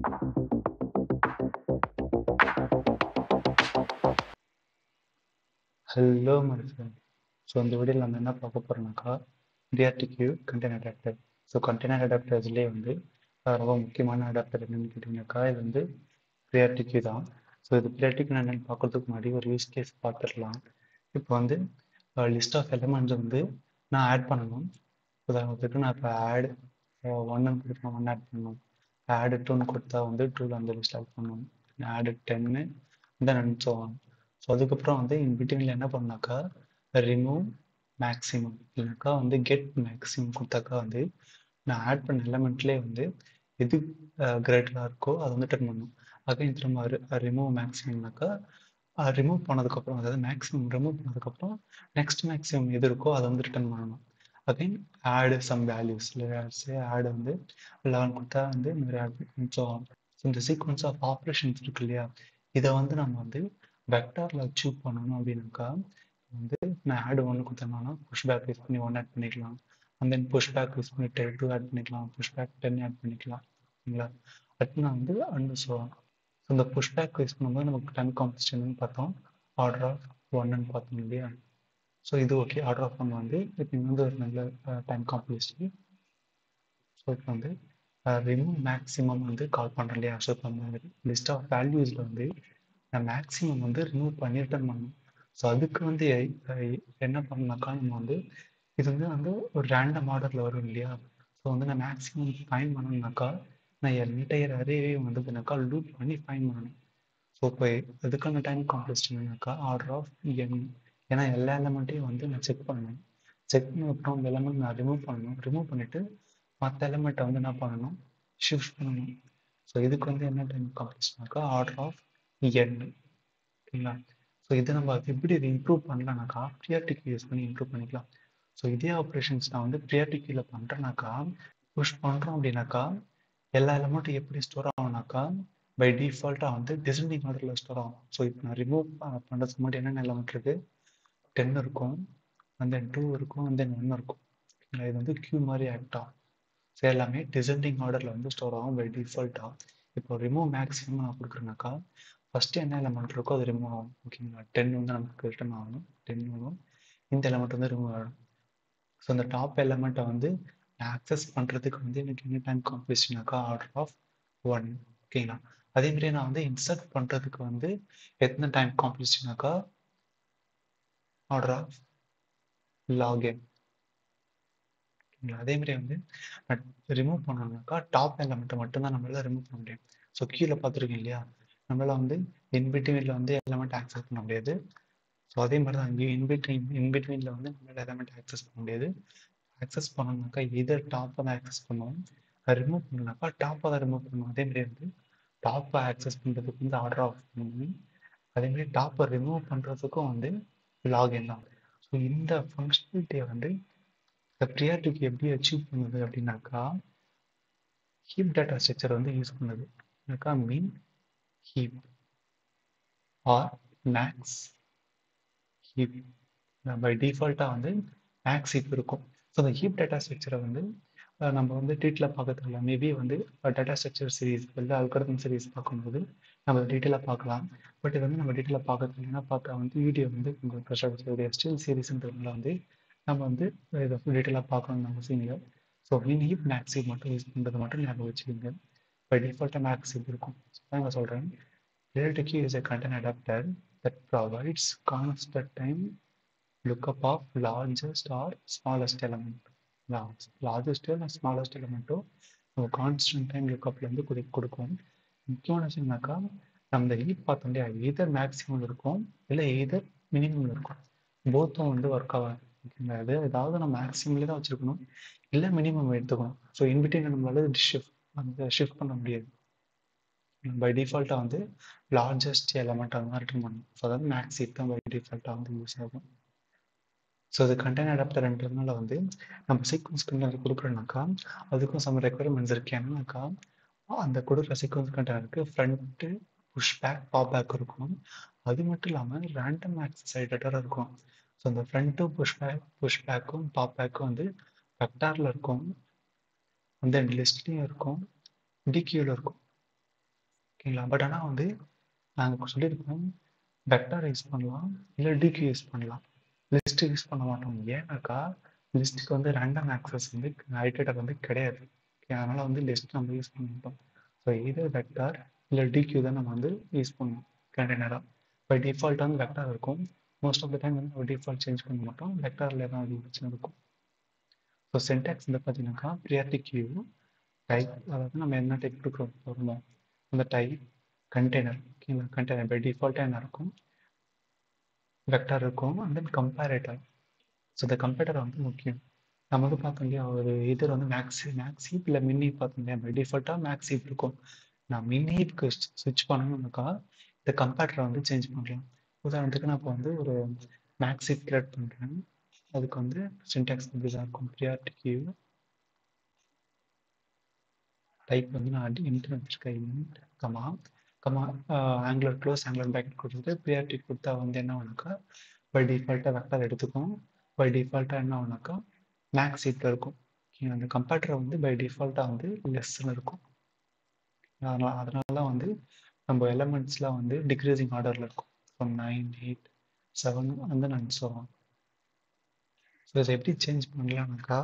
Hello my friend so இந்த வீடியோவில் நம்ம என்ன பார்க்க போகிறோம்னாக்கா டிஆர்டிக்யூ கண்டெய்னர் அடாப்டர் ஸோ கண்டெய்னர் அடாப்டர்ஸ்லேயே வந்து அஹ், ரொம்ப முக்கியமான அடாப்டர் என்னன்னு கேட்டிங்கனாக்கா இது வந்து பிரியார்டிக்யூ தான் ஸோ இது பிரியார்டிக்யூ என்னென்னு பார்க்கறதுக்கு முன்னாடி ஒரு யூஸ் கேஸ் பார்த்துடலாம் இப்போ வந்து லிஸ்ட் ஆஃப் எலமெண்ட்ஸ் வந்து நான் ஆட் பண்ணணும் உதாரணத்துக்கு நான் இப்போ ஆட் ஒன்னு கொடுத்து ஒன் ஆட் பண்ணணும் ஆடு டூன்னு கொடுத்தா வந்து டூவில் அந்த லிஸ்ட் ஆட் பண்ணணும் ஆடு டென்னு then and so on so அதுக்கப்புறம் வந்து இன் பிட்வீனில் என்ன பண்ணாக்கா ரிமூவ் மேக்ஸிமம் இல்லைனாக்கா வந்து கெட் மேக்ஸிமம் கொடுத்தாக்கா வந்து நான் ஆட் பண்ண எலமெண்ட்லேயே வந்து எது கிரேட்டராக இருக்கோ அதை வந்து டர்ன் பண்ணும் அகைன் திரும்ப ரிமூவ் மேக்ஸிமம்னாக்கா ரிமூவ் பண்ணதுக்கப்புறம் அதாவது மேக்ஸிமம் ரிமூவ் பண்ணதுக்கப்புறம் நெக்ஸ்ட் மேக்ஸிமம் எது இருக்கோ அதை வந்து ரிட்டர்ன் பண்ணணும் அகைன் ஆடு சம் வேல்யூஸ் இல்லை ஆடு வந்து லெவன் கொடுத்தா வந்து இந்த மாதிரி ஆட் ஸோ இந்த சீக்வன்ஸ் ஆஃப் ஆப்ரேஷன்ஸ் இருக்கு இல்லையா இதை வந்து நம்ம வந்து வெக்டாரில் அச்சீவ் பண்ணணும் அப்படின்னாக்கா வந்து நான் ஆட் ஒன்று கொடுத்தேன்னா புஷ் பேக் யூஸ் பண்ணி ஒன் ஆட் பண்ணிக்கலாம் and then push back use பண்ணி டென் டூ ஆட் பண்ணிக்கலாம் புஷ் பேக் டென் ஆட் பண்ணிக்கலாம் சரிங்களா அடுத்து நான் வந்து அண்டு ஸோ ஸோ இந்த புஷ் பேக் யூஸ் பண்ணும்போது நமக்கு டைம் காம்படிஷன் பார்த்தோம் ஆர்டர் ஆஃப் ஒன்னு பார்த்தோம் இல்லையா ஸோ இது ஓகே ஆர்டர் ஆஃப் ஒன் வந்து இப்போ இங்கே வந்து ஒரு நல்ல டைம் காம்ப்ளெக்சிட்டி ஸோ இப்போ வந்து ரிமூவ் மேக்ஸிமம் வந்து கால் பண்ணுறேன் இல்லையா ஸோ இப்போ அந்த லிஸ்ட் ஆஃப் வேல்யூஸில் வந்து நான் மேக்ஸிமம் வந்து ரிமூவ் பண்ணி ரிட்டர்ன் பண்ணணும் ஸோ அதுக்கு வந்து எ- என்ன பண்ணாக்கா நம்ம வந்து இது வந்து வந்து ஒரு ரேண்டம் ஆர்டரில் வரும் இல்லையா ஸோ வந்து நான் மேக்ஸிமம் ஃபைன் பண்ணணும்னாக்கா நான் என்டையர் அரேவே வந்து பண்ணாக்கா லூப் பண்ணி ஃபைன் பண்ணணும் ஸோ இப்போ அதுக்கான டைம் காம்ப்ளெக்ஸ்னாக்கா ஆர்டர் ஆஃப் என் ஏன்னா எல்லா எலமெண்ட்டையும் வந்து நான் செக் பண்ணணும் செக் பண்ணதுக்கப்புறம் அந்த எலமெண்ட் நான் ரிமூவ் பண்ணணும் ரிமூவ் பண்ணிவிட்டு மற்ற எலமெண்ட்டை வந்து என்ன பண்ணணும் ஷிஃப்ட் பண்ணணும் ஸோ இதுக்கு வந்து என்ன டைம் காம்ப்ளெக்ஸ்னாக்கா ஆர்டர் ஆஃப் என் ஓகேங்களா ஸோ இதை நம்ம எப்படி இது இம்ப்ரூவ் பண்ணலாம்னாக்கா ப்ரியாரிட்டிக்கு யூஸ் பண்ணி இம்ப்ரூவ் பண்ணிக்கலாம் ஸோ இதே ஆப்ரேஷன்ஸ் நான் வந்து ப்ரியாரிட்டிக்கில் பண்ணுறேனாக்கா புஷ் பண்ணுறோம் அப்படின்னாக்கா எல்லா எலமெண்ட்டும் எப்படி ஸ்டோர் ஆகும்னாக்கா பை டிஃபால்ட்டாக வந்து டிசெண்டிங் ஆர்டரில் ஸ்டோர் ஆகும் ஸோ இப்போ நான் ரிமூவ் பண்ணுறதுக்கு முன்னாடி என்னென்ன எலமெண்ட் இருக்குது டென் இருக்கும் and then டூ இருக்கும் and then ஒன் இருக்கும் ஓகேங்களா இது வந்து கியூ மாதிரி ஆக்ட் ஆகும் ஸோ எல்லாமே டிசெண்டிங் ஆர்டரில் வந்து ஸ்டோர் ஆகும் பை டிஃபால்ட்டாக இப்போ ரிமூவ் மேக்ஸிமம் நான் கொடுக்குறேனாக்கா ஃபஸ்ட்டு என்ன எலமெண்ட் இருக்கோ அது ரிமூவ் ஆகும் ஓகேங்களா டென் வந்து நமக்கு ரிட்டர்ன் ஆகணும் டென் வரும் இந்த எலமெண்ட் வந்து ரிமூவ் ஆகணும் ஸோ அந்த டாப் எலமெண்ட்டை வந்து நான் ஆக்சஸ் பண்ணுறதுக்கு வந்து எனக்கு என்ன டைம் காம்படிஷனாக்கா ஆர்டர் ஆஃப் ஒன் ஓகேங்களா அதே மாதிரி நான் வந்து இன்சர்ட் பண்ணுறதுக்கு வந்து எத்தனை டைம் காம்படிஷனாக்கா ஆர்டர் ஆஃப் லாகின் அதே மாதிரி வந்து ரிமூவ் பண்ணணும்னாக்கா டாப் எலமெண்ட்டை மட்டும்தான் நம்மளால ரிமூவ் பண்ண முடியும் ஸோ கீழே பார்த்துருக்கீங்க இல்லையா நம்மளால வந்து இன்பிட்வீனில் வந்து எலமெண்ட் ஆக்சஸ் பண்ண முடியாது ஸோ அதே மாதிரி தான் இங்கே இன்பிட்வீன் இன்பிட்வீனில் வந்து நம்மளால எலமெண்ட் ஆக்சஸ் பண்ண முடியாது ஆக்சஸ் பண்ணணும்னாக்கா எதர் டாப்பை தான் ஆக்சஸ் பண்ணுவோம் ரிமூவ் பண்ணணும்னாக்கா டாப்பை தான் ரிமூவ் பண்ணுவோம் அதே மாதிரி வந்து டாப்பை ஆக்சஸ் பண்ணுறதுக்கு வந்து ஆர்டர் ஆஃப் பண்ணணும் அதே மாதிரி டாப்பை ரிமூவ் பண்ணுறதுக்கும் வந்து லாகின் தான் ஸோ இந்த ஃபங்க்ஷனாலிட்டியை வந்து இந்த ப்ரியாரிட்டிக்கு எப்படி அச்சீவ் பண்ணுது அப்படின்னாக்கா ஹீப் டேட்டா ஸ்ட்ரக்சர் வந்து யூஸ் பண்ணுது அப்படின்னாக்கா min heap or max heap by டிஃபால்ட்டாக வந்து மேக்ஸ் ஹீப் இருக்கும் ஸோ அந்த ஹீப் டேட்டா ஸ்ட்ரக்சரை வந்து அஹ், நம்ம வந்து டீட்டெயிலாக பார்க்கறதில்ல மேபி வந்து டேட்டா ஸ்ட்ரக்சர் சீரிஸ் இல்லை அல்கரதம் சீரிஸ் பார்க்கும்போது நம்ம டீட்டெயிலாக பார்க்கலாம் பட் இது வந்து நம்ம டீட்டெயிலாக பார்க்கறது இல்லைன்னா பார்த்தா வந்து வீடியோ வந்து உங்களுக்கு கஷ்டப்படுது ஸ்டில் சீரிஸ்ன்றதுனால வந்து நம்ம வந்து இதை டீட்டெயிலாக பார்க்கணும்னு அவசியம் இல்லை so min heap max heap மட்டும் யூஸ் பண்ணுறது மட்டும் ஞாபகம் வச்சுக்கோங்க பை டிஃபால்ட்டாக மேக்ஸ் ஹீப் இருக்கும் ஸோ நான் சொல்கிறேன் Reality key is a content adapter that provides constant time lookup of largest or smallest element. Large- largest or smallest element நம்ம கான்ஸ்டன்ட் டைம் லுக்கப்லேருந்து கொடு கொடுக்கும் முக்கியமான விஷயம்னாக்கா நம்ம இந்த ஹீப் பார்த்தோம் இல்லையா எதர் மேக்ஸிமம் இருக்கும் இல்லை எதர் மினிமம் இருக்கும் போத்தும் வந்து ஒர்க் ஆகாது ஓகேங்களா அது ஏதாவது நம்ம மேக்ஸிமம்லேயே தான் வச்சுருக்கணும் இல்லை மினிமம் எடுத்துக்கணும் ஸோ இன்பிட்வீன் நம்மளால ஷிஃப்ட் அந்த ஷிஃப்ட் பண்ண முடியாது பை டிஃபால்ட்டாக வந்து லார்ஜஸ்ட் எலமெண்ட் அந்த மாதிரி ரிட்டர்ன் பண்ணணும் ஸோ அதாவது மேக்ஸ் தான் பை டிஃபால்ட்டாக வந்து யூஸ் ஆகும் ஸோ இது கண்டெய்ன் அடாப்டர்ன்றதுனால வந்து நம்ம சீக்வன்ஸ் கண்டெய்னர் கொடுக்குறோம்னாக்கா அதுக்கும் சம் ரெக்குவயர்மெண்ட்ஸ் இருக்கு என்னன்னாக்கா அந்த கொடுக்குற சீக்வன்ஸ் கண்டெய்னருக்கு front push back pop back இருக்கும் அது மட்டும் இல்லாமல் ரேண்டம் ஆக்சஸ் ஐடட்டாக இருக்கும் ஸோ அந்த ஃப்ரண்ட்டும் புஷ் பேக் புஷ் பேக்கும் பாப் பேக்கும் வந்து வெக்டாரில் இருக்கும் அந்த லிஸ்ட்லேயும் இருக்கும் டிக்யூவில் இருக்கும் ஓகேங்களா பட் ஆனால் வந்து நாங்கள் சொல்லியிருக்கோம் வெக்டார் யூஸ் பண்ணலாம் இல்லை டிக்யூ யூஸ் பண்ணலாம் லிஸ்ட் யூஸ் பண்ண மாட்டோம் ஏன்னாக்கா லிஸ்ட்டுக்கு வந்து ரேண்டம் ஆக்சஸ் வந்து ஐட்டேட்டர் வந்து கிடையாது Okay, அதனால வந்து லிஸ்ட் நம்ம யூஸ் பண்ண மாட்டோம் ஸோ இது வெக்டார் இல்லை டிக்யூ தான் நம்ம வந்து யூஸ் பண்ணுவோம் கண்டெய்னராக பை டிஃபால்ட் வந்து வெக்டார் இருக்கும் மோஸ்ட் ஆஃப் த டைம் வந்து நம்ம டிஃபால்ட் சேஞ்ச் பண்ண மாட்டோம் வெக்டாரில் தான் அதிக பிரச்சனை இருக்கும் ஸோ சென்டாக்ஸ் வந்து பார்த்தீங்கன்னாக்கா ப்ரியாரிட்டி கியூ டைப் அதாவது நம்ம என்ன டைப் கொடுக்குறோம் போகிறோமோ அந்த டைப் கண்டெய்னர் ஓகேங்களா கண்டெய்னர் பை டிஃபால்ட்டாக என்ன இருக்கும் வெக்டார் இருக்கும் அண்ட் தென் கம்பேரேட்டர் ஸோ இந்த கம்பேரேட்டர் வந்து முக்கியம் நம்ம வந்து பார்த்தோம் இல்லையா ஒரு இது வந்து மேக்ஸி மேக்ஸி இல்லை மின்னி பார்த்தோம் இல்லையா பை டிஃபால்ட்டாக மேக்ஸி இருக்கும் நான் மின்னிக்கு ஸ்விட்ச் பண்ணணும்னாக்கா இந்த கம்பேட்டரை வந்து சேஞ்ச் பண்ணலாம் உதாரணத்துக்கு நான் இப்போ வந்து ஒரு மேக்ஸி கிரியேட் பண்ணுறேன் அதுக்கு வந்து சின்டாக்ஸ் இப்படி தான் இருக்கும் ப்ரியாரிட்டி கியூ டைப் வந்து நான் இன்டர் வச்சுருக்கேன் comma comma angular close angular bracket கொடுத்துட்டு ப்ரியாரிட்டி கொடுத்தா வந்து என்ன ஆகுனாக்கா பை டிஃபால்ட்டாக வெக்டார் எடுத்துக்கும் பை டிஃபால்ட்டாக என்ன ஆகுனாக்கா மேக்ஸ் சீட்டில் இருக்கும் அந்த கம்பேட்டரை வந்து பை டிஃபால்ட்டாக வந்து லெஸ்ன்னு இருக்கும் அதனால அதனால தான் வந்து நம்ம எலமெண்ட்ஸ்லாம் வந்து டிக்ரீசிங் ஆர்டரில் இருக்கும் ஸோ நைன் எயிட் செவன் வந்து நான் சொல்லுவோம் ஸோ இதை எப்படி சேஞ்ச் பண்ணலாம்னாக்கா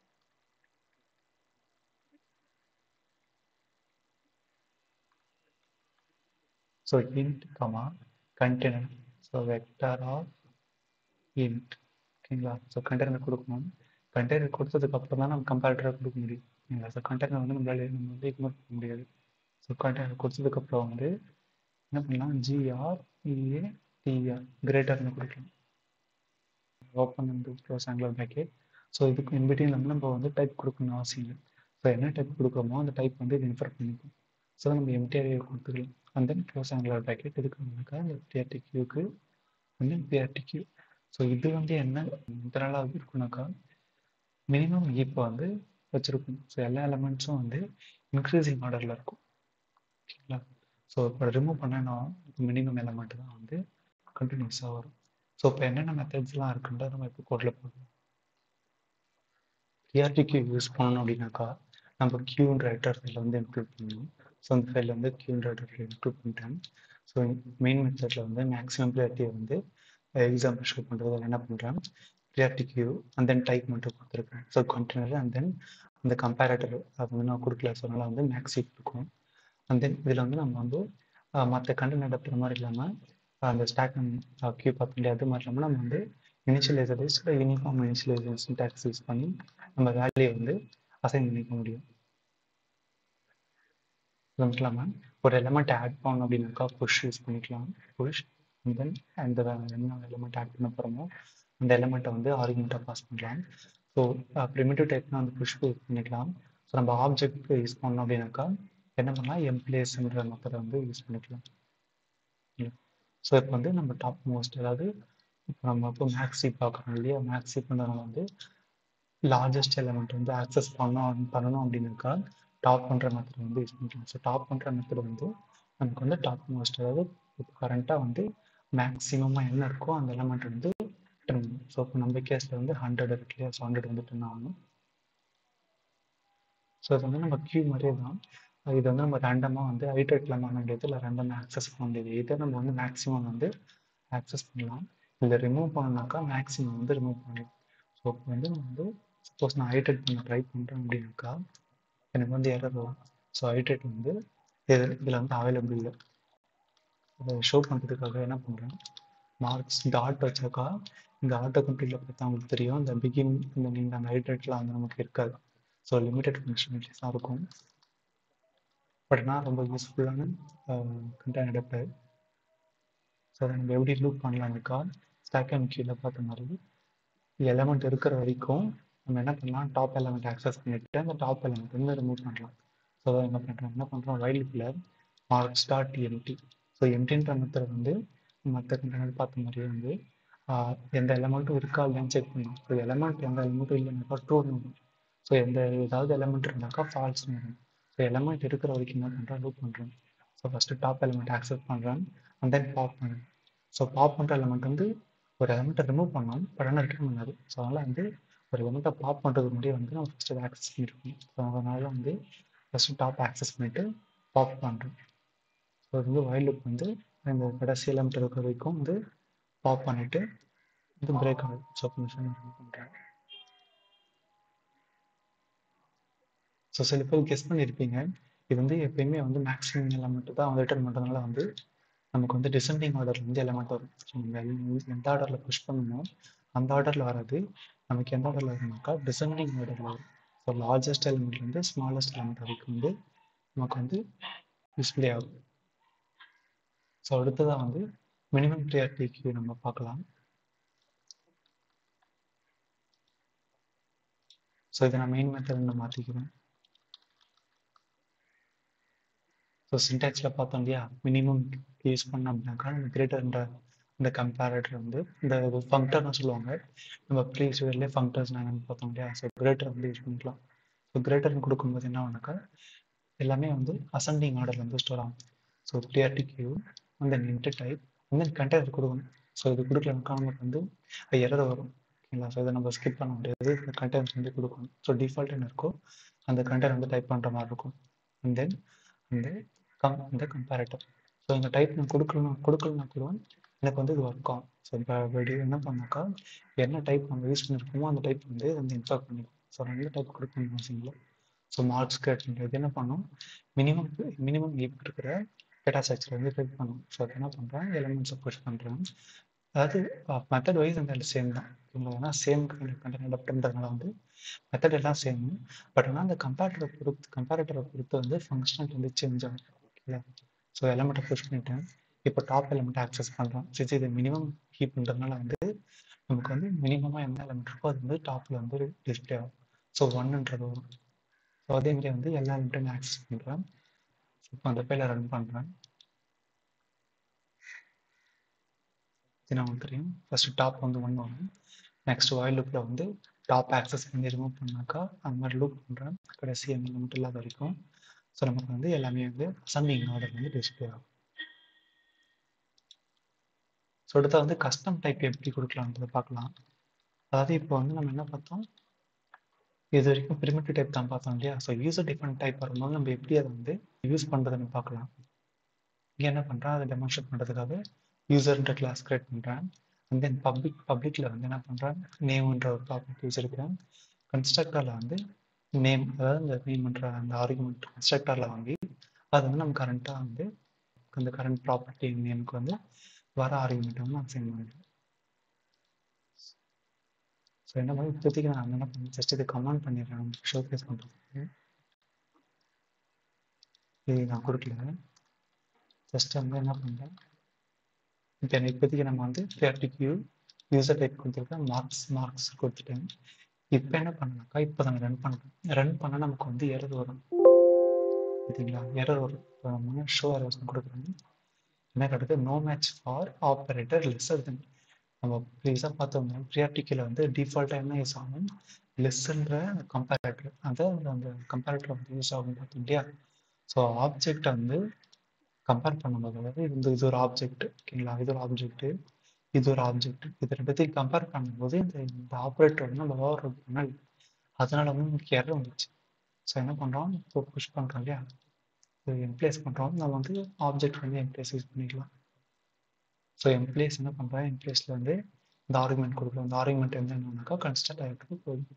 so int comma container so vector of int ஓகேங்களா ஸோ கண்டெய்னர் கொடுக்கணும் கண்டெய்னர் கொடுத்ததுக்கு அப்புறம் தான் நம்ம கம்பேரிட்டராக கொடுக்க முடியும் ஓகேங்களா ஸோ கண்டெய்னர் வந்து நம்மளால நம்ம வந்து இக்னோர் பண்ண முடியாது ஸோ கண்டெய்னர் கொடுத்ததுக்கு அப்புறம் வந்து என்ன பண்ணலாம் ஜிஆர் இஏ டிஆர் கிரேட்டர்னு கொடுக்கலாம் ஓப்பன் வந்து க்ளோஸ் ஆங்குலர் பேக்கெட் ஸோ இதுக்கு இன்பிட்வீன் வந்து நம்ம வந்து டைப் கொடுக்கணும் அவசியம் இல்லை ஸோ என்ன டைப் கொடுக்குறோமோ அந்த டைப் வந்து இது இன்ஃபர் பண்ணிக்கும் ஸோ நம்ம எம்டிஆர்ஏ கொடுத்துக்கலாம் and then close angular bracket இதுக்கு இந்த பிஆர்டி கியூக்கு வந்து பிஆர்டி கியூ ஸோ இது வந்து என்ன இதனால் இருக்குனாக்கா மினிமம் இப்போ வந்து வச்சுருக்கணும் ஸோ எல்லா எலமெண்ட்ஸும் வந்து இன்க்ரீசிங் ஆர்டரில் இருக்கும் ஓகேங்களா ஸோ இப்போ ரிமூவ் பண்ணனா மினிமம் எலமெண்ட் தான் வந்து கண்டினியூஸாக வரும் ஸோ இப்போ என்னென்ன மெத்தட்ஸ்லாம் இருக்குன்றத நம்ம இப்போ கோடில் போடலாம் பிஆர்டிக்கு யூஸ் பண்ணணும் அப்படின்னாக்கா நம்ம கியூன்ற ஹெட்டர் ஃபைலில் வந்து இன்க்ளூட் பண்ணணும் ஸோ அந்த ஃபைலில் வந்து கியூன்ற ஹெட்டர் ஃபைல் இன்க்ளூட் பண்ணிட்டேன் ஸோ மெயின் மெத்தடில் வந்து மேக்ஸிமம் ப்ரியாரிட்டியை வந்து எக்ஸாம்பிள் ஷோ பண்ணுறது என்ன பண்ணுறேன் priority queue and then type மட்டும் கொடுத்துருக்கேன் ஸோ கண்டெய்னர் அண்ட் தென் அந்த கம்பேரேட்டர் அது வந்து நான் கொடுக்கல ஸோ அதனால் வந்து மேக்ஸி இருக்கும் அண்ட் தென் இதில் வந்து நம்ம வந்து மற்ற கண்டெய்னர் அடாப்டர் மாதிரி இல்லாமல் அந்த ஸ்டாக் கியூ பார்த்தீங்களா அது மாதிரி இல்லாமல் நம்ம வந்து initializers uniform initialization takes use பண்ணி நம்ம வேல்யூ வந்து அசைன் பண்ணிக்க முடியும் இது மட்டும் இல்லாமல் ஒரு எலமெண்ட் ஆட் பண்ணணும் அப்படின்னாக்கா புஷ் யூஸ் பண்ணிக்கலாம் புஷ் அண்ட் தென் அந்த என்ன எலமெண்ட் ஆட் பண்ண போகிறோமோ அந்த எலமெண்ட்டை வந்து ஆர்குமெண்ட்டாக பாஸ் பண்ணலாம் ஸோ ப்ரிமிட்டிவ் டைப்னா வந்து புஷ் யூஸ் பண்ணிக்கலாம் ஸோ நம்ம ஆப்ஜெக்ட் யூஸ் பண்ணோம் அப்படின்னாக்கா என்ன பண்ணலாம் எம்ப்ளேஸ்ன்ற மெத்தடை வந்து யூஸ் பண்ணிக்கலாம் ஸோ இப்போ வந்து நம்ம டாப் மோஸ்ட் அதாவது இப்போ நம்ம இப்போ மேக்ஸி பார்க்குறோம் இல்லையா மேக்ஸி பண்ணுறவங்க வந்து லார்ஜஸ்ட் எலமெண்ட் வந்து ஆக்சஸ் பண்ணோம் பண்ணணும் அப்படின்னாக்கா டாப் பண்ணுற மெத்தட் வந்து யூஸ் பண்ணிக்கலாம் ஸோ டாப் பண்ணுற மெத்தட் வந்து நமக்கு வந்து டாப் மோஸ்ட் அதாவது இப்போ கரண்ட்டாக வந்து மேக்ஸிமமாக என்ன இருக்கோ அந்த எலமெண்ட் வந்து ரிட்டர்ன் பண்ணும் ஸோ இப்போ நம்ம கேஸில் வந்து ஹண்ட்ரட் இருக்கு இல்லையா ஸோ ஹண்ட்ரட் வந்து ரிட்டர்ன் ஆகணும் ஸோ இது வந்து நம்ம கியூ மாதிரியே தான் இது வந்து நம்ம ரேண்டமாக வந்து ஐட்ரேட்டில் பண்ண முடியாது இல்லை ரேண்டமாக ஆக்சஸ் பண்ண முடியாது இதை நம்ம வந்து மேக்ஸிமம் வந்து ஆக்சஸ் பண்ணலாம் இதை ரிமூவ் பண்ணனாக்கா மேக்ஸிமம் வந்து ரிமூவ் பண்ணலாம் ஸோ இப்போ வந்து நான் வந்து சப்போஸ் நான் ஐட்ரேட் பண்ண ட்ரை பண்ணுறேன் அப்படின்னாக்கா எனக்கு வந்து எரர் வரும் ஸோ ஐட்ரேட் வந்து இது இதில் வந்து அவைலபிள் இல்லை அதை ஷோ பண்ணுறதுக்காக என்ன பண்ணுறேன் மார்க்ஸ் டாட் வச்சாக்கா இந்த ஆட்டோ கம்ப்ளீட்டில் பார்த்தா உங்களுக்கு தெரியும் இந்த பிகின் இந்த நீங்கள் அந்த ஐட்ரேட்லாம் வந்து நமக்கு இருக்காது ஸோ லிமிடெட் ஃபங்க்ஷனாலிட்டிஸ் தான் இருக்கும் பட் நான் ரொம்ப யூஸ்ஃபுல்லான கண்டென்ட் அடாப்டர் ஸோ அதை நம்ம எப்படி லூப் பண்ணலாம்னுக்கா ஸ்டாக் அண்ட் கீழே பார்த்த மாதிரி எலமெண்ட் இருக்கிற வரைக்கும் நம்ம என்ன பண்ணலாம் டாப் எலமெண்ட் ஆக்சஸ் பண்ணிட்டு அந்த டாப் எலமெண்ட் வந்து ரிமூவ் பண்ணலாம் ஸோ அதை என்ன பண்ணுறோம் என்ன பண்ணுறோம் வைல்டில் மார்க்ஸ் டாட் எம்டி ஸோ எம்டின்ற மெத்தட் வந்து மற்ற கண்டென்ட் பார்த்த மாதிரியே வந்து எந்த எலமெண்ட்டும் இருக்கா இல்லைன்னு செக் பண்ணணும் ஸோ எலமெண்ட் எந்த எலமெண்ட்டும் இல்லைனாக்கா ட்ரூன்னு வரும் ஸோ எந்த ஏதாவது எலமெண்ட் இருந்தாக்கா ஃபால்ஸ்னு வரும் ஸோ எலமெண்ட் இருக்கிற வரைக்கும் என்ன பண்ணுறேன் லூப் பண்ணுறேன் so first top element access பண்ணுறேன் அண்ட் தென் பாப் பண்ணுறேன் ஸோ பாப் பண்ணுற எலமெண்ட் வந்து ஒரு எலமெண்ட்டை ரிமூவ் பண்ணலாம் பட் ஆனால் ரிட்டர்ன் பண்ணாது ஸோ அதனால் வந்து ஒரு எலமெண்ட்டை பாப் பண்ணுறதுக்கு முன்னாடி வந்து நம்ம ஃபஸ்ட்டு அதை ஆக்சஸ் பண்ணியிருக்கோம் ஸோ அதனால் வந்து ஃபஸ்ட்டு டாப் ஆக்சஸ் பண்ணிவிட்டு பாப் பண்ணுறோம் ஸோ அது வந்து வயல் லுக் வந்து இந்த கடைசி எலமெண்ட் இருக்கிற வரைக்கும் வந்து பாப் பண்ணிவிட்டு இது பிரேக் ஆகுது ஸோ மிஷின் பண்ணுறேன் ஸோ சில பேர் கெஸ் பண்ணியிருப்பீங்க இது வந்து எப்பயுமே வந்து மேக்ஸிமம் எலமெண்ட் தான் வந்து ரிட்டர்ன் பண்ணுறதுனால வந்து நமக்கு வந்து டிசெண்டிங் ஆர்டரில் வந்து எலமெண்ட் வரும் ஸோ நம்ம எந்த ஆர்டரில் புஷ் பண்ணணுமோ அந்த ஆர்டரில் வராது நமக்கு எந்த ஆர்டரில் வரும்னாக்கா டிசெண்டிங் ஆர்டரில் வரும் ஸோ லார்ஜஸ்ட் எலிமெண்ட்லேருந்து ஸ்மாலஸ்ட் எலிமெண்ட் வரைக்கும் வந்து நமக்கு வந்து டிஸ்பிளே ஆகும் ஸோ அடுத்ததாக வந்து மினிமம் ப்ரியாரிட்டிக்கு நம்ம பார்க்கலாம் ஸோ இதை நான் மெயின் மெத்தட் நான் மாற்றிக்கிறேன் ஸோ சின்டாக்ஸில் பார்த்தோம் இல்லையா மினிமம் யூஸ் பண்ணோம் அப்படின்னாக்கா நம்ம கிரேட்டர்ன்ற இந்த கம்பேரேட்டர் வந்து இந்த ஃபங்க்டர்னு சொல்லுவாங்க நம்ம ப்ரீஸ் வேர்லேயே ஃபங்க்டர்ஸ் என்னென்னு பார்த்தோம் இல்லையா ஸோ கிரேட்டர் வந்து யூஸ் பண்ணிக்கலாம் ஸோ கிரேட்டர்னு கொடுக்கும்போது என்ன ஆகுனாக்கா எல்லாமே வந்து அசெண்டிங் ஆர்டர் வந்து ஸ்டோர் ஆகும் ஸோ ப்ரியாரிட்டி கியூ அந்த இன்ட்டு டைப் வந்து கண்டெய்னர் கொடுக்கணும் ஸோ இது கொடுக்கலனாக்கா நமக்கு வந்து எரர் வரும் ஓகேங்களா ஸோ இதை நம்ம ஸ்கிப் பண்ண முடியாது இந்த கண்டெய்னர் வந்து கொடுக்கணும் ஸோ டிஃபால்ட் என்ன இருக்கோ அந்த கண்டெய்னர் வந்து டைப் பண்ணுற மாதிரி இருக்கும் அண்ட் தென் அந்த கம் இந்த கம்பேரேட்டர் ஸோ இந்த டைப் நான் கொடுக்கலனா கொடுக்கலனா கூட எனக்கு வந்து இது ஒர்க் ஆகும் ஸோ இப்போ அப்படி என்ன பண்ணாக்கா என்ன டைப் நம்ம யூஸ் பண்ணியிருக்கோமோ அந்த டைப் வந்து வந்து இன்ஸ்டால் பண்ணிடும் ஸோ ரெண்டு டைப் கொடுக்கணும் அவசியம் இல்லை ஸோ மார்க்ஸ் கிரியேட் பண்ணுறது என்ன பண்ணும் மினிமம் மினிமம் இப்போ இருக்கிற டேட்டா ஸ்ட்ரக்சர் வந்து கிரியேட் பண்ணும் ஸோ அது என்ன பண்ணுறேன் எலிமெண்ட்ஸை புஷ் பண்ணுறேன் அதாவது மெத்தட் வைஸ் அந்த சேம் தான் ஏன்னா சேம் கண்டென்ட் அடாப்டர்ன்றதுனால வந்து மெத்தட் எல்லாம் சேம் பட் ஆனால் அந்த கம்பேரட்டரை பொறுத்து கம்பேரட்டரை பொறுத்து வந்து ஃபங்க்ஷனல் வந்து சேஞ்ச் ஆகும் ஓகேங்களா ஸோ எலமெண்ட்டை புஷ் பண்ணிட்டேன் இப்போ டாப் எலமெண்ட்டை ஆக்சஸ் பண்ணுறோம் சரி இது மினிமம் கீப் பண்ணுறதுனால வந்து நமக்கு வந்து மினிமமாக எந்த எலமெண்ட் இருக்கோ அது வந்து டாப்பில் வந்து டிஸ்பிளே ஆகும் ஸோ ஒன்னுன்றது வரும் ஸோ அதே மாதிரி வந்து எல்லா எலமெண்ட்டையும் ஆக்சஸ் பண்ணுறேன் இப்போ அந்த பேல ரன் பண்ணுறேன் இது நமக்கு தெரியும் ஃபஸ்ட்டு டாப் வந்து ஒன் வரும் நெக்ஸ்ட் வாயில் லுக்கில் வந்து டாப் ஆக்சஸ் பண்ணி ரிமூவ் பண்ணாக்கா அந்த மாதிரி லூப் பண்ணுறேன் கடைசி அந்த எலமெண்ட் இல்லாத வரைக்கும் ஸோ நமக்கு வந்து எல்லாமே வந்து அசம்பிங் ஆர்டர் வந்து டிஸ்பிளே ஆகும் ஸோ அடுத்த வந்து கஸ்டம் டைப் எப்படி கொடுக்கலான்றதை பார்க்கலாம் அதாவது இப்போ வந்து நம்ம என்ன பார்த்தோம் இது வரைக்கும் பிரிமிட்டிவ் டைப் தான் பார்த்தோம் இல்லையா ஸோ யூசர் டிஃபரெண்ட் டைப் வரும்போது நம்ம எப்படி அதை வந்து யூஸ் பண்ணுறதுன்னு பார்க்கலாம் இங்கே என்ன பண்ணுறேன் அதை டெமான்ஸ்ட்ரேட் பண்ணுறதுக்காக யூசர்ன்ற கிளாஸ் கிரியேட் பண்ணுறேன் அண்ட் தென் பப்ளிக் பப்ளிக்கில் வந்து என்ன பண்ணுறேன் நேம்ன்ற ஒரு ப்ராப்பர்ட்டி வச்சுருக்கிறேன் கன்ஸ்ட்ரக்டரில் வந்து நேம் அதாவது இந்த நேம்ன்ற அந்த ஆர்குமெண்ட் கன்ஸ்ட்ரக்டரில் வாங்கி அது வந்து நம்ம கரண்ட்டாக வந்து அந்த கரண்ட் ப்ராப்பர்ட்டி நேமுக்கு வந்து வர ஆர்குமெண்ட் வந்து நான் சென்ட் பண்ணிடுவேன் ஸோ என்ன பண்ணி இப்போதைக்கு நான் என்ன பண்ணி ஜஸ்ட் இதை கமெண்ட் பண்ணிடுறேன் ஷோ கேஸ் பண்ணுறதுக்கு இது நான் கொடுக்கல ஜஸ்ட் வந்து என்ன பண்ணுறேன் இப்போ எனக்கு இப்போதைக்கு நம்ம வந்து ப்ரியாரிட்டிக்கு யூசர் டைப் கொடுத்துருக்கேன் மார்க்ஸ் மார்க்ஸ் கொடுத்துட்டேன் இப்போ என்ன பண்ணாக்கா இப்போ நான் ரன் பண்ணுறேன் ரன் பண்ணால் நமக்கு வந்து எரர் வரும் பார்த்தீங்களா எரர் வரும் இப்போ நம்ம ஷோ எரர்ஸ் கொடுக்குறோம் என்ன கிடைக்குது no match for operator lesser than நம்ம ப்ரீஸாக பார்த்தோம்னா ப்ரியாரிட்டிக்கில் வந்து டிஃபால்ட்டாக என்ன யூஸ் ஆகும் லெஸ்ஸுன்ற கம்பேரேட்டர் அதாவது அந்த கம்பேரேட்டர் வந்து யூஸ் ஆகும் பார்த்தோம் இல்லையா ஸோ ஆப்ஜெக்டை வந்து கம்பேர் பண்ணும்போது அதாவது இந்த இது ஒரு ஆப்ஜெக்ட் ஓகேங்களா இது ஒரு ஆப்ஜெக்ட் இது ஒரு ஆப்ஜெக்ட் இது ரெண்டுத்தையும் கம்பேர் பண்ணும்போது இந்த இந்த ஆப்ரேட்டர் வந்து நம்ம ஓவர் ரோட் பண்ணல அதனால வந்து நமக்கு எரர் வந்துச்சு ஸோ என்ன பண்ணுறோம் இப்போ புஷ் பண்ணுறோம் இல்லையா எம்ப்ளேஸ் பண்ணுறோம் நம்ம வந்து ஆப்ஜெக்ட் வந்து எம்ப்ளேஸ் யூஸ் பண்ணிக்கலாம் ஸோ எம்ப்ளேஸ் என்ன பண்ணுறேன் எம்ப்ளேஸில் வந்து இந்த ஆர்குமெண்ட் கொடுக்குறோம் இந்த ஆர்குமெண்ட் வந்து என்னன்னாக்கா கன்ஸ்ட்ரக்ட் ஆகிட்டு போகும்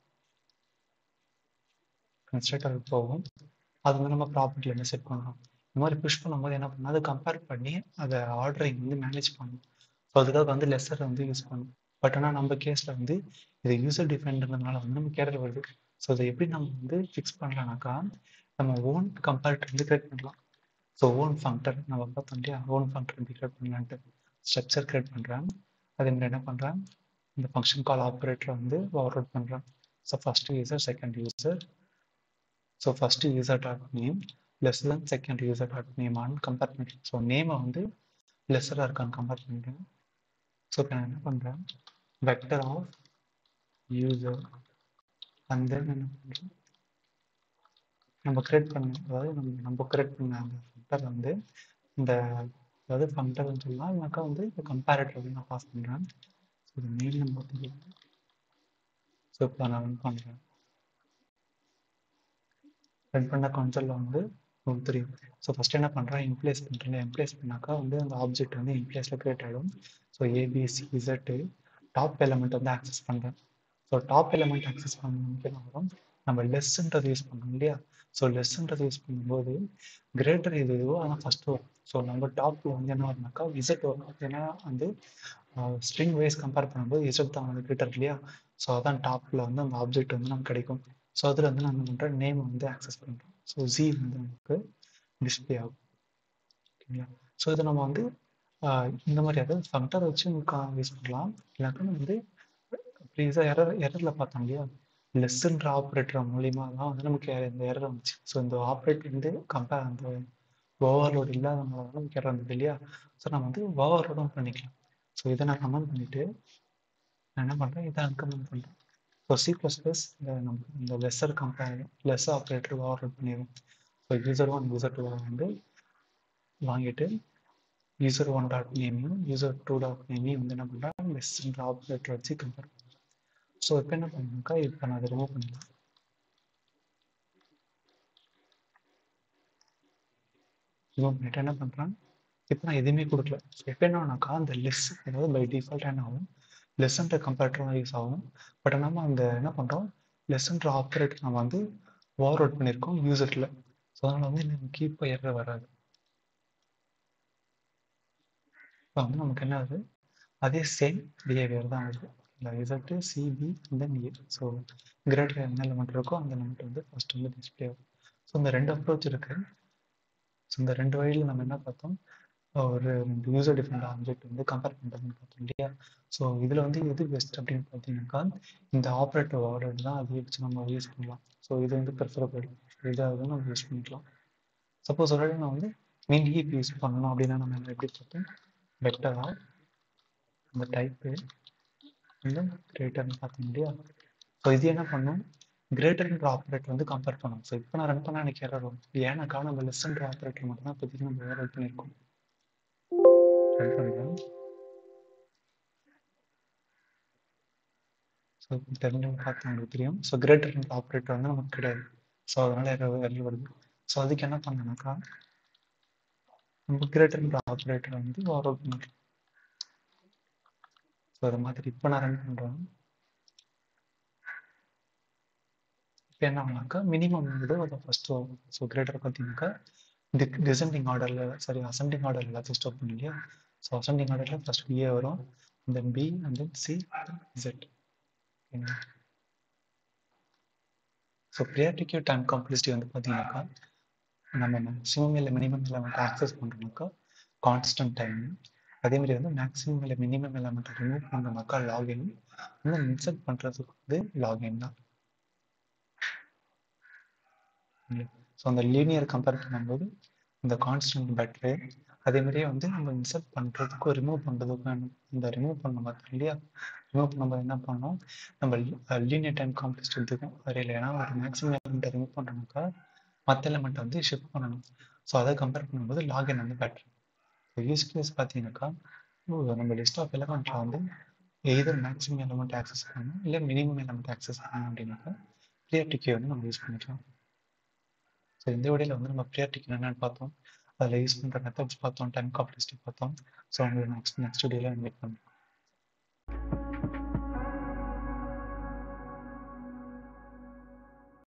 கன்ஸ்ட்ரக்டர் போகும் அது வந்து நம்ம ப்ராப்பர்ட்டியில் வந்து செட் பண்ணுறோம் இந்த மாதிரி புஷ் பண்ணும்போது என்ன பண்ணணும் அதை கம்பேர் பண்ணி அதை ஆர்டரிங் வந்து மேனேஜ் பண்ணணும் ஸோ அதுக்காக வந்து லெஸர் வந்து யூஸ் பண்ணணும் பட் ஆனால் நம்ம கேஸில் வந்து இது யூசர் டிஃபைன்றதுனால வந்து நம்ம கேரட் வருது ஸோ அதை எப்படி நம்ம வந்து ஃபிக்ஸ் பண்ணலாம்னாக்கா நம்ம ஓன் கம்பேரிட்டர் வந்து கிரியேட் பண்ணலாம் ஸோ ஓன் ஃபங்க்டர் நம்ம பார்த்தோம் இல்லையா ஓன் ஃபங்க்டர் எப்படி கிரியேட் பண்ணலான்ட்டு ஸ்ட்ரக்சர் கிரியேட் பண்ணுறேன் அதே மாதிரி என்ன பண்ணுறேன் இந்த ஃபங்க்ஷன் கால் ஆப்ரேட்டரை வந்து ஓவர் அவுட் பண்ணுறேன் so first user second user so first user dot name less than second user dot name and compare பண்ணிட்டேன் ஸோ நேமை வந்து லெஸ்ஸராக இருக்கான்னு கம்பேர் பண்ணிட்டேன் ஸோ இப்போ நான் என்ன பண்ணுறேன் vector of user and then என்ன பண்ணுறேன் நம்ம கிரியேட் பண்ண அதாவது நம்ம நம்ம கிரியேட் பண்ண அந்த ஃபங்க்டர் வந்து இந்த அதாவது ஃபங்க்டர்னு சொல்லலாம் இல்லைனாக்கா வந்து இந்த கம்பேரேட்டர் வந்து நான் பாஸ் பண்ணுறேன் ஸோ இது மெயில் நம்ம பார்த்துக்கலாம் ஸோ இப்போ நான் ரன் பண்ணுறேன் ரன் பண்ண கன்சோலில் வந்து உங்களுக்கு தெரியும் ஸோ ஃபஸ்ட் என்ன பண்ணுறேன் இம்ப்ளேஸ் பண்ணுறேன் இம்ப்ளேஸ் பண்ணாக்கா வந்து அந்த ஆப்ஜெக்ட் வந்து இம்ப்ளேஸில் கிரியேட் ஆகிடும் so ABC Z top element வந்து ஆக்சஸ் பண்ணுறேன் ஸோ டாப் எலமெண்ட் ஆக்சஸ் பண்ணணும்னு என்ன வரும் நம்ம லெஸ்ன்றது யூஸ் பண்ணணும் இல்லையா ஸோ லெஸ்ன்றது யூஸ் பண்ணும்போது கிரேட்டர் இது இதுவோ ஆனால் ஃபஸ்ட்டு வரும் ஸோ நம்ம டாப்பில் வந்து என்ன வரும்னாக்கா இசட் வரும் ஏன்னா வந்து ஸ்ட்ரிங் வைஸ் கம்பேர் பண்ணும்போது இசட் தான் வந்து கிரேட்டர் இல்லையா ஸோ அதான் டாப்பில் வந்து அந்த ஆப்ஜெக்ட் வந்து நமக்கு கிடைக்கும் ஸோ அதில் வந்து நான் என்ன பண்ணுறேன் நேம் வந்து ஆக்சஸ் பண்ணுறோம் ஸோ ஜி வந்து நமக்கு டிஸ்பிளே ஆகும் ஓகேங்களா ஸோ இதை நம்ம வந்து இந்த மாதிரி அதாவது ஃபங்க்டர் வச்சு யூஸ் பண்ணலாம் இல்லாட்டி வந்து ப்ரீஸாக எரர் எரரில் பார்த்தோம் இல்லையா லெஸ்ன்ற ஆப்ரேட்டர் மூலியமாக தான் வந்து நமக்கு இந்த எரர் வந்துச்சு ஸோ இந்த ஆப்ரேட் வந்து கம்பேர் அந்த ஓவர்லோட் இல்லாதவங்களால நமக்கு எரர் வந்தது இல்லையா ஸோ நம்ம வந்து ஓவர்லோடும் பண்ணிக்கலாம் ஸோ இதை நான் கமெண்ட் பண்ணிவிட்டு நான் என்ன பண்ணுறேன் இதை அன்கமெண்ட் பண்ணுறேன் ஸோ சி ப்ளஸ் ப்ளஸ் இந்த நம்ம இந்த lesser compare less operator overload பண்ணிடுவோம் so user one user two வந்து வாங்கிட்டு யூசர் ஒன் டாட் நேமையும் யூசர் டூ டாட் நேமையும் வந்து என்ன பண்ணுறேன் லெஸ்ன்ற ஆப்ரேட்டர் வச்சு கம்பேர் பண்ணுறேன் ஸோ இப்போ என்ன பண்ணுனாக்கா இப்போ நான் அதை ரிமூவ் பண்ணிடலாம் ரிமூவ் பண்ணிட்டு என்ன பண்ணுறேன் இப்போ நான் எதுவுமே கொடுக்கல இப்போ என்ன ஆனாக்கா அந்த லெஸ் அதாவது பை டிஃபால்ட் என்ன ஆகும் லெஸ்ன்ற கம்பேரிட்டர் யூஸ் ஆகும் பட் நம்ம அந்த என்ன பண்ணுறோம் லெஸ்ன்ற ஆப்ரேட்டர் நம்ம வந்து ஓவர் அவுட் பண்ணியிருக்கோம் யூசரில் ஸோ அதனால் வந்து நமக்கு இப்போ எரர் வராது இப்போ வந்து நமக்கு என்ன ஆகுது அதே சேம் பிஹேவியர் தான் ஆகுது இல்லை Z CB then A so greater என்ன எலமெண்ட் இருக்கோ அந்த எலமெண்ட் வந்து ஃபர்ஸ்ட் வந்து டிஸ்பிளே ஆகும் ஸோ இந்த ரெண்டு அப்ரோச் இருக்கு ஸோ இந்த ரெண்டு வழியில் நம்ம என்ன பார்த்தோம் ஒரு யூசர் டிஃபரெண்ட் ஆப்ஜெக்ட் வந்து கம்பேர் பண்ணுறதுன்னு பார்த்தோம் இல்லையா ஸோ இதில் வந்து எது பெஸ்ட் அப்படின்னு பார்த்தீங்கன்னாக்கா இந்த ஆப்ரேட்டர் ஆர்டர் தான் அதை வச்சு நம்ம யூஸ் பண்ணலாம் ஸோ இது வந்து ப்ரிஃபரபிள் இதை வந்து நம்ம யூஸ் பண்ணிக்கலாம் சப்போஸ் ஆல்ரெடி நான் வந்து மீன் ஹீப் யூஸ் பண்ணணும் அப்படின்னா நம்ம எப்படி பார்த்தோம் பெட்டராக அந்த டைப்பு வந்து கிரேட்டர்னு பார்த்தோம் இல்லையா ஸோ இது என்ன பண்ணும் கிரேட்டர்ன்ற ஆப்ரேட்டர் வந்து கம்பேர் பண்ணும் ஸோ இப்போ நான் ரன் பண்ணால் எனக்கு எரர் வரும் ஏன்னாக்கா நம்ம லெஸ்ன்ற ஆப்ரேட்டர் மட்டும் தான் இப்போதைக்கு நம்ம ஓவர் பண்ணியிருக்கோம் ரன் பண்ணுறேன் ஸோ தெரிஞ்சவங்க பார்த்து உங்களுக்கு தெரியும் ஸோ கிரேட்டர்ன்ற ஆப்ரேட்டர் வந்து நமக்கு கிடையாது ஸோ அதனால எரர் எரர் வருது ஸோ அதுக்கு என்ன பண்ணனாக்கா நம்ம கிரேட்டர்ன்ற ஆப்ரேட்டர் வந்து ஓவர் அவுட் பண்ணிக்கலாம் ஸோ அது மாதிரி இப்போ நான் ரன் பண்ணுறேன் இப்போ என்ன ஆகுனாக்கா மினிமம் வந்து அதை ஃபர்ஸ்ட் வரும் ஸோ கிரேட்டர் பார்த்தீங்கன்னாக்கா டி டிசெண்டிங் ஆர்டரில் சாரி அசெண்டிங் ஆர்டர் எல்லாத்தையும் ஸ்டோர் பண்ணி இல்லையா ஸோ அசெண்டிங் ஆர்டரில் ஃபர்ஸ்ட் ஏ வரும் and then B and then C Z ஓகேங்களா ஸோ ப்ரியாரிட்டிக்கு டைம் காம்ப்ளெக்சிட்டி வந்து பார்த்தீங்கன்னாக்கா நம்ம மேக்ஸிமம் இல்லை மினிமம் எலமெண்ட் ஆக்சஸ் பண்ணுறோம்னாக்கா கான்ஸ்டன்ட் டைம் அதே மாதிரி வந்து மேக்ஸிமம் இல்லை மினிமம் எலமெண்ட் ரிமூவ் பண்ணோம்னாக்கா லாகின் வந்து இன்சர்ட் பண்ணுறதுக்கு வந்து லாகின் தான் ஸோ அந்த லீனியர் கம்பேர் பண்ணும்போது இந்த கான்ஸ்டன்ட் பெட்ரு அதே மாதிரியே வந்து நம்ம இன்சர்ட் பண்ணுறதுக்கும் ரிமூவ் பண்ணுறதுக்கும் இந்த ரிமூவ் பண்ண பார்த்தோம் இல்லையா ரிமூவ் பண்ணும்போது என்ன பண்ணோம் நம்ம லீனியர் டைம் காம்ப்ளெக்ஸ் எடுத்துக்கும் வரையில ஏன்னா ஒரு மேக்ஸிமம் எலமெண்ட்டை ரிமூவ் பண்ணுறோம்னாக்கா மற்ற எலமெண்ட் வந்து ஷிஃப்ட் பண்ணணும் ஸோ அதை கம்பேர் பண்ணும்போது லாகின் வந்து பெட்ரு ஸோ யூஸ் கேஸ் பார்த்தீங்கன்னாக்கா நம்ம லிஸ்ட் ஆஃப் எலமெண்ட்டில் வந்து எய்தர் மேக்ஸிமம் எலமெண்ட் ஆக்சஸ் பண்ணணும் இல்லை மினிமம் எலமெண்ட் ஆக்சஸ் பண்ணணும் அப்படின்னாக்கா ப்ரியாரிட்டிக்கு வந்து நம்ம யூஸ் பண்ணிக்கலாம் ஸோ இந்த வீடியோவில் வந்து நம்ம ப்ரியாரிட்டிக்கு என்னென்னு பார்த்தோம் அதில் யூஸ் பண்ணுற மெத்தட்ஸ் பார்த்தோம் டைம் காம்ப்ளெக்சிட்டி பார்த்தோம் ஸோ உங்களுக்கு நெக்ஸ்ட் நெக்ஸ்ட் வீடியோவில் இன்வைட் பண்ணுறோம்